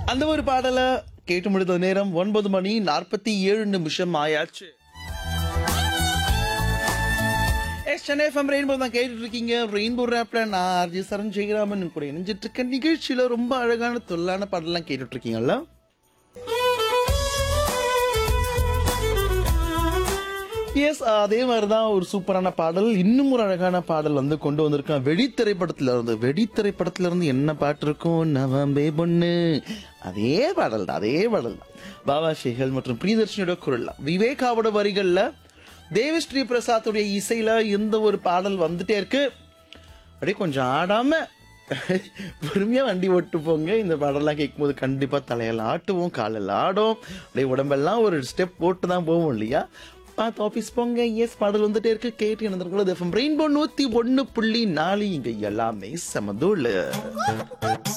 அந்த ஒரு பாடலை கேட்டு முடித்த நேரம் ஒன்பது மணி நாற்பத்தி ஏழு நிமிஷம் ஆயாச்சு எஸ் சென்னை எஃப்எம் ரெயின்போ தான் கேட்டுட்டு இருக்கீங்க ரெயின்போ ரேப்ல நான் ஆர்ஜி சரண் ஜெயராமன் கூட இணைஞ்சிட்டு இருக்க நிகழ்ச்சியில ரொம்ப அழகான தொல்லான பாடலாம் கேட்டுட்டு இருக்கீங்கல்ல எஸ் அதே மாதிரி தான் ஒரு சூப்பரான பாடல் இன்னும் ஒரு அழகான பாடல் வந்து கொண்டு வந்திருக்கேன் வெடி திரைப்படத்துல இருந்து வெடி திரைப்படத்துல இருந்து என்ன பாட்டு இருக்கும் நவம்பே பொண்ணு அதே பாடல் தான் அதே பாடல் தான் பாபா ஷேகல் மற்றும் பிரியதர்ஷினியோட குரல் தான் விவேகாவோட வரிகள்ல தேவிஸ்ரீ பிரசாத்துடைய இசையில இந்த ஒரு பாடல் வந்துட்டே இருக்கு அப்படியே கொஞ்சம் ஆடாம பொறுமையா வண்டி ஓட்டு போங்க இந்த பாடலாம் கேட்கும்போது கண்டிப்பா தலையில ஆட்டுவோம் காலில் ஆடும் அப்படியே உடம்பெல்லாம் ஒரு ஸ்டெப் போட்டு தான் போவோம் இல்லையா பார்த்து ஆஃபீஸ் போங்க எஸ் பாடல் வந்துட்டே இருக்கு கேட்டு நடந்திருக்கோம் ரெயின்போ நூத்தி ஒன்னு புள்ளி நாலு இங்க எல்லாமே சமதூள்